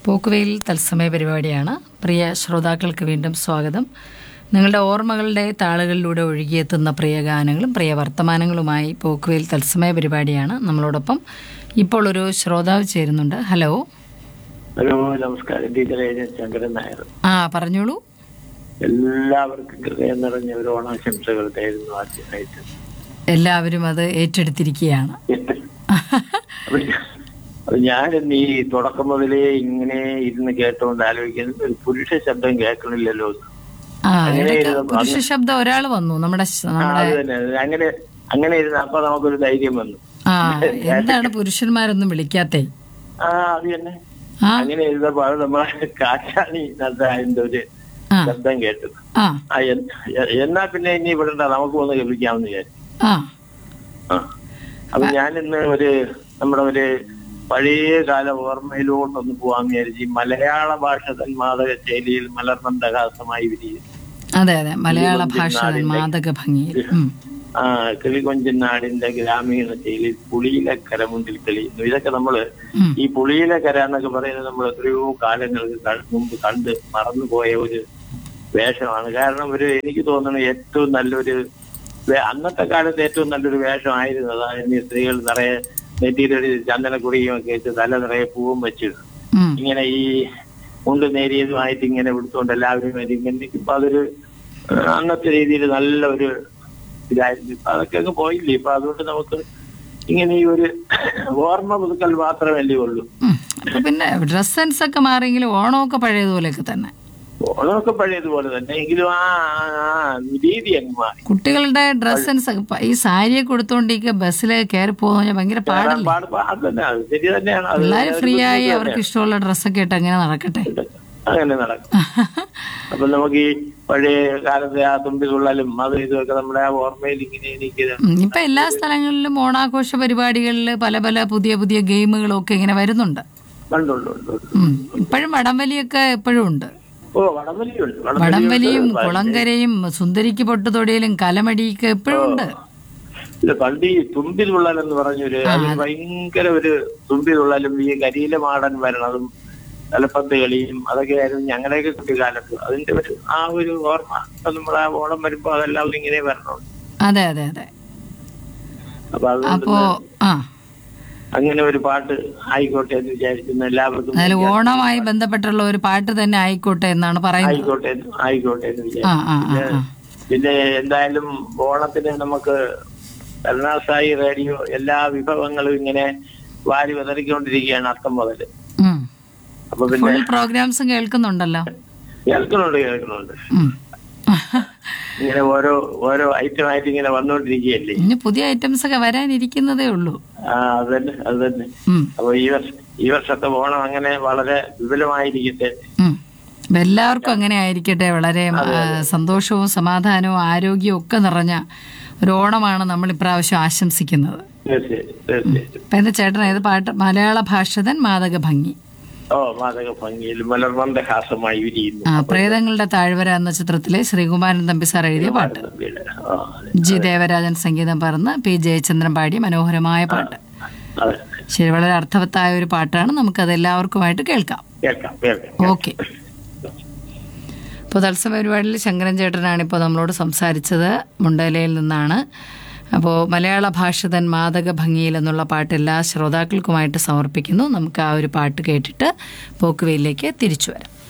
പോക്കുവെയിൽ തത്സമയ പരിപാടിയാണ് പ്രിയ ശ്രോതാക്കൾക്ക് വീണ്ടും സ്വാഗതം നിങ്ങളുടെ ഓർമ്മകളുടെ താളുകളിലൂടെ ഒഴുകിയെത്തുന്ന പ്രിയ ഗാനങ്ങളും പ്രിയ വർത്തമാനങ്ങളുമായി പോക്കുവെയിൽ തത്സമയ പരിപാടിയാണ് നമ്മളോടൊപ്പം ഇപ്പോൾ ഒരു ശ്രോതാവ് ചേരുന്നുണ്ട് ഹലോ ഹലോ നമസ്കാരം ടീച്ചറെ ഞാൻ ശങ്കരൻ നായർ ആ പറഞ്ഞോളൂ എല്ലാവർക്കും ഹൃദയം നിറഞ്ഞ ഒരു ഓണാശംസകൾ തരുന്നു ആദ്യമായിട്ട് എല്ലാവരും അത് ഏറ്റെടുത്തിരിക്കുകയാണ് അപ്പൊ ഞാ- അപ്പൊ ഞാനിന്ന് ഈ തുടക്കം മുതലേ ഇങ്ങനെ ഇരുന്ന് കേട്ടോണ്ട് ആലോചിക്കുന്നത് ഒരു പുരുഷ ശബ്ദം കേൾക്കണില്ലല്ലോ എന്ന്. ആ അങ്ങനെ ഇടയ്ക്ക് ഇരുന്ന് പുരുഷ ശബ്ദം ഒരാൾ വന്നു നമ്മുടെ ശ- ആ, നമ്മുടെ അത് തന്നെ അത് അങ്ങനെ അങ്ങനെ ഇരുന്ന് അപ്പൊ നമുക്കൊരു ധൈര്യം വന്നു ആ എന്താണ് പുരുഷന്മാരൊന്നും വിളിക്കാത്തേ ആ അത് തന്നെ ആ അങ്ങനെ ഇരുന്നപ്പോ അത് നമ്മളെ കാറ്റാണി അതിന്റെ ഒരു ആ ശബ്ദം കേട്ടത് ആ ആ എൻ- എന്നാ പിന്നെ ഇനി ഇവിടെ നമുക്ക് ഒന്ന് കേൾപ്പിക്കാമെന്ന് വിചാരിച്ചു ആ ആ. അപ്പൊ ഞാൻ ഇന്ന് ഒരു നമ്മുടെ ഒരു പഴയ കാല ഓർമ്മയിലോട്ടൊന്ന് പോവാൻ വിചാരിച്ചു ഈ മലയാള ഭാഷ തന്മാതക ശൈലിയിൽ മലർമന്ദഹാസമായി വിരിയും അതെ അതെ മലയാള ഭാഷ മാതക ഭംഗിയിൽ ഉം. ആ കിളികൊഞ്ചൻ നാടിന്റെ ഗ്രാമീണ ശൈലിയിൽ പുളിയിലെ കരമുണ്ടിൽ തെളിയുന്നു ഇതൊക്കെ നമ്മള് ഉം. ഈ പുളിയിലെ കര എന്നൊക്കെ പറയുന്നത് നമ്മൾ എത്രയോ കാലങ്ങൾക്ക് ക- മുമ്പ് കണ്ട് മറന്നുപോയ ഒരു വേഷമാണ് കാരണം ഒരു എനിക്ക് തോന്നുന്നു ഏറ്റവും നല്ലൊരു വേ- അന്നത്തെ കാലത്ത് ഏറ്റവും നല്ലൊരു വേഷമായിരുന്നു അതായത് ഈ സ്ത്രീകൾ നിറയെ നെറ്റിയിലൊരു ചന്ദനക്കുടിയും ഒക്കെ വെച്ച് തല നിറയെ പൂവും വെച്ച് ഉം. ഇങ്ങനെ ഈ മുണ്ട് നേരിയതുമായിട്ട് ഇങ്ങനെ എടുത്തുകൊണ്ട് എല്ലാവരും വരും. ഇങ്ങനെ ഇപ്പൊ അതൊരു ആ, അന്നത്തെ രീതിയിൽ നല്ല ഒരു ഇതായിരുന്നു ഇപ്പൊ അതൊക്കെ അങ്ങ് പോയില്ലേ ഇപ്പൊ അതുകൊണ്ട് നമുക്ക് ഇങ്ങനെ ഈ ഒരു ഓർമ്മ പുതുക്കൽ മാത്രമല്ലേ ഉള്ളൂ ഉം. അപ്പൊ പിന്നെ ഡ്രസ് സെൻസ് ഒക്കെ മാറിയെങ്കിലും ഓണമൊക്കെ പഴയതുപോലെയൊക്കെ തന്നെ ഓണമൊക്കെ പഴയതുപോലെ തന്നെ എങ്കിലും ആ ആ, ആ രീതി അങ്ങ് മാറി കുട്ടികളുടെ ഡ്രസ് സെൻസ് ഒക്കെ പ- ഈ സാരിയെ കൊടുത്തോണ്ടിരിക്കുക ബസ്സിൽ കയറി പോകുന്ന ഭയങ്കര പാടല്ലേ പാട് പാട് തന്നെ അത് ശരി തന്നെയാണ് അത് പിള്ളേര് ഫ്രീ ആയി അവർക്ക് ഇഷ്ടമുള്ള ഡ്രസ്സൊക്കെ ഇട്ട് അങ്ങനെ നടക്കട്ടെ അങ്ങനെ നടക്കും അപ്പൊ നമുക്ക് ഈ പഴയ കാലത്തെ ആ തുമ്പി തുള്ളലും അത് ഇതൊക്കെ നമ്മുടെ ആ ഓർമ്മയിൽ ഇങ്ങനെ എനിക്ക് ഉം. ഇപ്പൊ എല്ലാ സ്ഥലങ്ങളിലും ഓണാഘോഷ പരിപാടികളിൽ പല പല പുതിയ പുതിയ ഗെയിമുകളും ഒക്കെ ഇങ്ങനെ വരുന്നുണ്ട് കണ്ടുണ്ട് ഉണ്ട്, ഉണ്ട്. ഉം. ഇപ്പോഴും വടംവലിയൊക്കെ എപ്പോഴും ഉണ്ട് ഓ വടംവലിയുണ്ട് വടംവലിയും കുളങ്കരയും സുന്ദരിക്ക് പൊട്ടുതൊടിയിലും കലമടിയൊക്കെ എപ്പോഴും ഉണ്ട് ഇല്ല പണ്ട് ഈ തുമ്പി തുള്ളലെന്ന് പറഞ്ഞൊരു അത് ഭയങ്കര ഒരു തുമ്പി തുള്ളലും ഈ കരിയില മാടൻ വരണതും തലപ്പത്ത് കളിയും അതൊക്കെ ആയിരുന്നു ഞങ്ങളുടെയൊക്കെ കുട്ടിക്കാലത്ത് അതിന്റെ ഒരു ആ ഒരു ഓർമ്മ ഇപ്പൊ നമ്മൾ ആ ഓണം വരുമ്പോ അതെല്ലാം ഇങ്ങനെ വരണം അതെ അതെ അതെ അപ്പൊ അതുകൊണ്ട് അപ്പോ ആ അങ്ങനെ ഒരു പാട്ട് ആയിക്കോട്ടെ എന്ന് വിചാരിക്കുന്നു എല്ലാവർക്കും അതിൽ ഓണമായി ബന്ധപ്പെട്ടുള്ള ഒരു പാട്ട് തന്നെ ആയിക്കോട്ടെ എന്നാണ് പറയുന്നത് ആയിക്കോട്ടെ എന്ന് ആയിക്കോട്ടെ എന്ന് ആ വിചാരിച്ചു ആ ആ ആ പിന്നെ എന്തായാലും ഓണത്തിന് നമുക്ക് കരുണാസായി റേഡിയോ എല്ലാ വിഭവങ്ങളും ഇങ്ങനെ വാരി വിതറിക്കൊണ്ടിരിക്കുകയാണ് അത്തം മുതൽ ഉം. അപ്പൊ പിന്നെ ഫുൾ പ്രോഗ്രാംസും കേൾക്കുന്നുണ്ടല്ലോ കേൾക്കുന്നുണ്ട് കേൾക്കുന്നുണ്ട് ഉം. ഇങ്ങനെ ഓരോ ഓരോ ഐറ്റം ആയിട്ട് ഇങ്ങനെ വന്നുകൊണ്ടിരിക്കുകയല്ലേ ഇനി പുതിയ ഐറ്റംസ് ഒക്കെ വരാനിരിക്കുന്നതേ ഉള്ളൂ ആ അത് തന്നെ അത് തന്നെ ഉം. അപ്പൊ ഈ വർഷം ഈ വർഷത്തെ ഓണം അങ്ങനെ വളരെ വിപുലമായിരിക്കട്ടെ ഉം. അപ്പൊ എല്ലാവർക്കും അങ്ങനെ ആയിരിക്കട്ടെ വളരെ ആ, സന്തോഷവും സമാധാനവും ആരോഗ്യവും ഒക്കെ നിറഞ്ഞ ഒരു ഓണമാണ് നമ്മൾ ഇപ്രാവശ്യം ആശംസിക്കുന്നത് തീർച്ചയായും തീർച്ചയായും അപ്പൊ എന്താ ചേട്ടൻ ഏത് പാട്ട് മലയാള ഭാഷതൻ മാതക ഭംഗി ഓ മാതക ഭംഗിയിൽ മലർമന്ദഹാസമായി വിരിയുന്നു ആ പ്രേതങ്ങളുടെ താഴ്വര എന്ന ചിത്രത്തിലെ ശ്രീകുമാരൻ തമ്പി സാർ എഴുതിയ പാട്ട് തമ്പിയുടെ. ആ, അതെ. ജി ദേവരാജൻ സംഗീതം പറഞ്ഞ് പി ജയചന്ദ്രൻ പാടിയ മനോഹരമായ പാട്ട് അതെ ശരി വളരെ അർത്ഥവത്തായ ഒരു പാട്ടാണ് നമുക്കത് എല്ലാവർക്കുമായിട്ട് കേൾക്കാം കേൾക്കാം കേൾക്കാം ഓക്കെ ഇപ്പോൾ തത്സമയ പരിപാടിയിൽ ശങ്കരൻ ചേട്ടനാണ് ഇപ്പോൾ നമ്മളോട് സംസാരിച്ചത് മുണ്ടലയിൽ നിന്നാണ് അപ്പോൾ മലയാള ഭാഷ തൻ മാതക ഭംഗിയിൽ എന്നുള്ള പാട്ട് എല്ലാ ശ്രോതാക്കൾക്കുമായിട്ട് സമർപ്പിക്കുന്നു നമുക്ക് ആ ഒരു പാട്ട് കേട്ടിട്ട് പോക്കുവയിലേക്ക് തിരിച്ചു വരാം